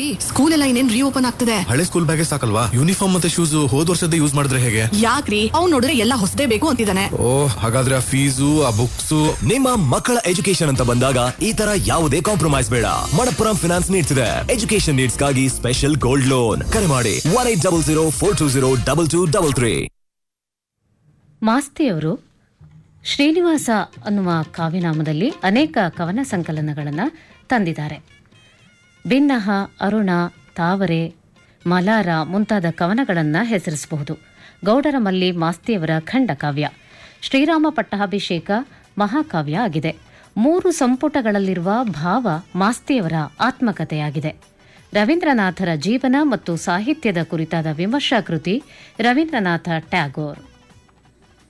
ರೀ ಸ್ಕೂಲ್ ಎಲ್ಲ ಇನ್ನೇನ್ ರೀಓಪನ್ ಆಗ್ತದೆ ಹಳೆ ಸ್ಕೂಲ್ ಬ್ಯಾಗೇ ಸಾಕಲ್ವಾ ಯೂನಿಫಾರ್ಮ್ ಮತ್ತೆ ಶೂಸ್ ಹೋದ್ ವರ್ಷದ ಯೂಸ್ ಮಾಡಿದ್ರೆ ಹೇಗೆ ಯಾಕ್ರಿ ಅವ್ನ್ ನೋಡಿದ್ರೆ ಎಲ್ಲ ಹೊಸದೇ ಬೇಕು ಅಂತಿದ್ದಾನೆ ಓ ಹಾಗಾದ್ರೆ ಆ ಫೀಸು ಆ ಬುಕ್ಸ್ ನಿಮ್ಮ ಮಕ್ಕಳ ಎಜುಕೇಶನ್ ಅಂತ ಬಂದಾಗ ಈ ತರ ಯಾವುದೇ ಕಾಂಪ್ರಮೈಸ್ ಬೇಡ ಮಣಪ್ಪುರಂ ಫಿನಾನ್ಸ್ ನೀಡ್ಸ್ ಇದೆ ಎಜುಕೇಶನ್ ನೀಡ್ಸ್ ಗಾಗಿ ಸ್ಪೆಷಲ್ ಗೋಲ್ಡ್ ಲೋನ್ ಕರೆ ಮಾಡಿ one eight double zero four two zero double two double three ಮಾಸ್ತಿಯವರು ಶ್ರೀನಿವಾಸ ಅನ್ನುವ ಕಾವ್ಯನಾಮದಲ್ಲಿ ಅನೇಕ ಕವನ ಸಂಕಲನಗಳನ್ನು ತಂದಿದ್ದಾರೆ ಭಿನ್ನಹ ಅರುಣ ತಾವರೆ ಮಲಾರ ಮುಂತಾದ ಕವನಗಳನ್ನು ಹೆಸರಿಸಬಹುದು ಗೌಡರ ಮಲ್ಲಿ ಮಾಸ್ತಿಯವರ ಖಂಡಕಾವ್ಯ ಶ್ರೀರಾಮ ಪಟ್ಟಾಭಿಷೇಕ ಮಹಾಕಾವ್ಯ ಆಗಿದೆ ಮೂರು ಸಂಪುಟಗಳಲ್ಲಿರುವ ಭಾವ ಮಾಸ್ತಿಯವರ ಆತ್ಮಕಥೆಯಾಗಿದೆ ರವೀಂದ್ರನಾಥರ ಜೀವನ ಮತ್ತು ಸಾಹಿತ್ಯದ ಕುರಿತಾದ ವಿಮರ್ಶಾ ಕೃತಿ ರವೀಂದ್ರನಾಥ ಟ್ಯಾಗೋರ್